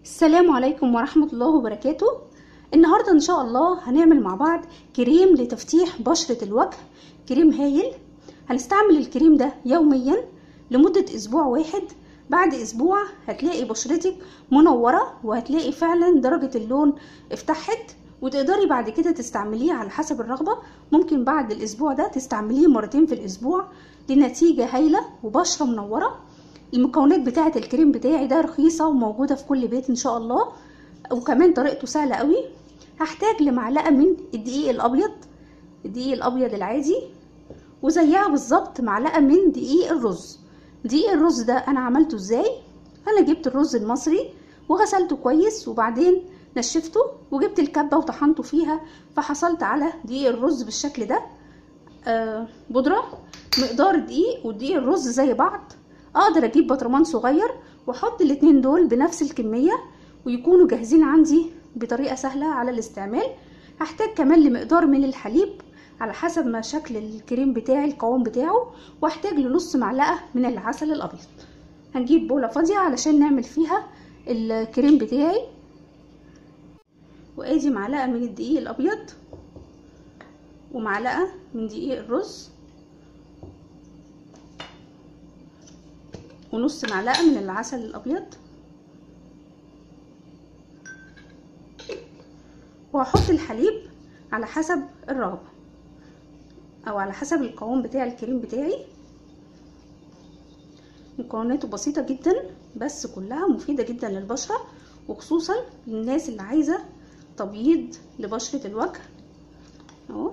السلام عليكم ورحمة الله وبركاته النهاردة ان شاء الله هنعمل مع بعض كريم لتفتيح بشرة الوجه كريم هايل هنستعمل الكريم ده يوميا لمدة اسبوع واحد بعد اسبوع هتلاقي بشرتك منورة وهتلاقي فعلا درجة اللون افتحت وتقدري بعد كده تستعمليه على حسب الرغبة ممكن بعد الاسبوع ده تستعمليه مرتين في الاسبوع لنتيجة هايلة وبشرة منورة المكونات بتاعة الكريم بتاعي ده رخيصة وموجودة في كل بيت ان شاء الله وكمان طريقته سهلة قوي هحتاج لمعلقة من الدقيق الابيض الدقيق الابيض العادي وزيها بالظبط معلقة من دقيق الرز دقيق الرز ده انا عملته ازاي انا جبت الرز المصري وغسلته كويس وبعدين نشفته وجبت الكبة وطحنته فيها فحصلت على دقيق الرز بالشكل ده آه بودرة مقدار الدقيق ودقيق الرز زي بعض اقدر اجيب برطمان صغير واحط الاتنين دول بنفس الكمية ويكونوا جاهزين عندي بطريقة سهلة على الاستعمال هحتاج كمان لمقدار من الحليب على حسب ما شكل الكريم بتاعي القوام بتاعه واحتاج لنص معلقة من العسل الابيض هنجيب بولة فاضية علشان نعمل فيها الكريم بتاعي وادي معلقة من الدقيق الابيض ومعلقة من دقيق الرز ونص معلقة من العسل الابيض وهحط الحليب على حسب الرغبة او على حسب القوام بتاع الكريم بتاعي مكوناته بسيطة جدا بس كلها مفيدة جدا للبشرة وخصوصا للناس اللي عايزة تبييض لبشرة الوجه اهو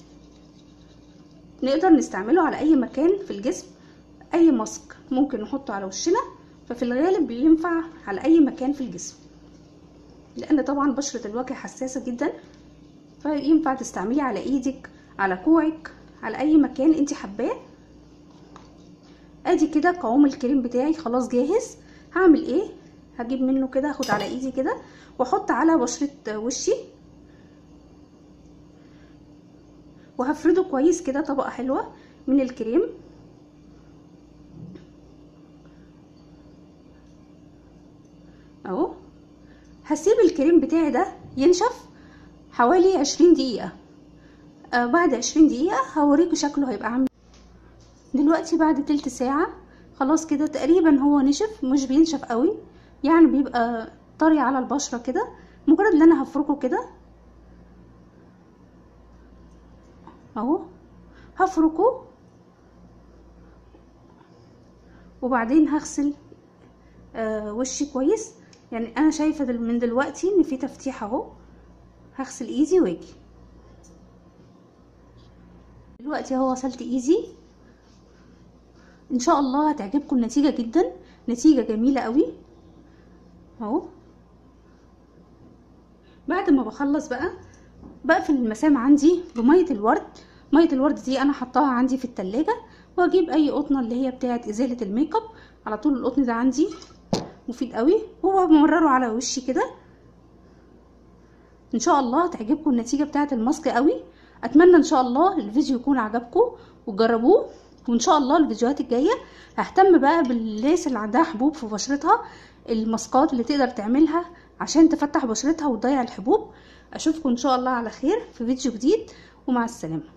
نقدر نستعمله على اي مكان في الجسم اي ماسك ممكن نحطه على وشنا ففي الغالب بينفع على اي مكان في الجسم لان طبعا بشرة الوجه حساسة جدا فينفع تستعمليه على ايدك على كوعك على اي مكان انت حباه ادي كده قوام الكريم بتاعي خلاص جاهز هعمل ايه هجيب منه كده اخد على ايدي كده واحط على بشرة وشي وهفرده كويس كده طبقة حلوة من الكريم اهو هسيب الكريم بتاعي ده ينشف حوالي عشرين دقيقة آه بعد عشرين دقيقة هوريكم شكله هيبقى عامل دلوقتي بعد تلت ساعة خلاص كده تقريبا هو نشف مش بينشف قوي يعني بيبقى طري على البشرة كده مجرد ان انا هفركه كده اهو هفركه وبعدين هغسل آه وشي كويس يعني انا شايفه دل من دلوقتي ان في تفتيح اهو هغسل ايدي واجي دلوقتي اهو غسلت ايدي ان شاء الله هتعجبكم النتيجه جدا نتيجه جميله قوي اهو بعد ما بخلص بقى بقفل المسام عندي بميه الورد ميه الورد دي انا حطاها عندي في التلاجة واجيب اي قطنه اللي هي بتاعه ازاله الميك اب على طول القطن ده عندي مفيد قوي وبمرره على وشي كده ان شاء الله تعجبكم النتيجه بتاعه الماسك قوي اتمنى ان شاء الله الفيديو يكون عجبكم وتجربوه وان شاء الله الفيديوهات الجايه ههتم بقى بالناس اللي عندها حبوب في بشرتها الماسكات اللي تقدر تعملها عشان تفتح بشرتها وتضيع الحبوب اشوفكم ان شاء الله على خير في فيديو جديد ومع السلامه